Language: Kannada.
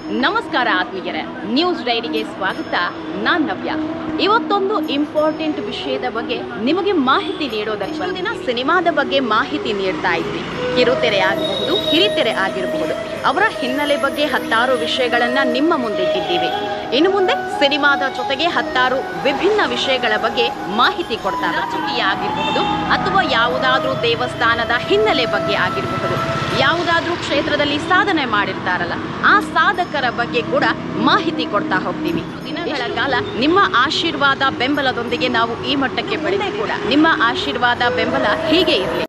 ನಮಸ್ಕಾರ ಆತ್ಮೀಯರೇ ನ್ಯೂಸ್ ಡೈರಿಗೆ ಸ್ವಾಗತ ನಾನ್ ನವ್ಯ ಇವತ್ತೊಂದು ಇಂಪಾರ್ಟೆಂಟ್ ವಿಷಯದ ಬಗ್ಗೆ ನಿಮಗೆ ಮಾಹಿತಿ ನೀಡೋದಕ್ಕೆ ಒಂದು ದಿನ ಸಿನಿಮಾದ ಬಗ್ಗೆ ಮಾಹಿತಿ ನೀಡ್ತಾ ಇದ್ವಿ ಕಿರುತೆರೆ ಆಗಬಹುದು ಹಿರಿತೆರೆ ಆಗಿರಬಹುದು ಅವರ ಹಿನ್ನೆಲೆ ಬಗ್ಗೆ ಹತ್ತಾರು ವಿಷಯಗಳನ್ನ ನಿಮ್ಮ ಮುಂದೆ ಇಟ್ಟಿದ್ದೀವಿ ಇನ್ನು ಮುಂದೆ ಸಿನಿಮಾದ ಜೊತೆಗೆ ಹತ್ತಾರು ವಿಭಿನ್ನ ವಿಷಯಗಳ ಬಗ್ಗೆ ಮಾಹಿತಿ ಕೊಡ್ತಾರೆ ರಾಜಕೀಯ ಆಗಿರಬಹುದು ಅಥವಾ ಯಾವುದಾದ್ರೂ ದೇವಸ್ಥಾನದ ಹಿನ್ನೆಲೆ ಬಗ್ಗೆ ಆಗಿರಬಹುದು ಯಾವುದಾದ್ರೂ ಕ್ಷೇತ್ರದಲ್ಲಿ ಸಾಧನೆ ಮಾಡಿರ್ತಾರಲ್ಲ ಆ ಸಾಧಕರ ಬಗ್ಗೆ ಕೂಡ ಮಾಹಿತಿ ಕೊಡ್ತಾ ಹೋಗ್ತೀವಿ ದಿನಗಳ ಕಾಲ ನಿಮ್ಮ ಆಶೀರ್ವಾದ ಬೆಂಬಲದೊಂದಿಗೆ ನಾವು ಈ ಮಟ್ಟಕ್ಕೆ ಬೆಳೆದೇ ಕೂಡ ನಿಮ್ಮ ಆಶೀರ್ವಾದ ಬೆಂಬಲ ಹೀಗೆ ಇರಲಿ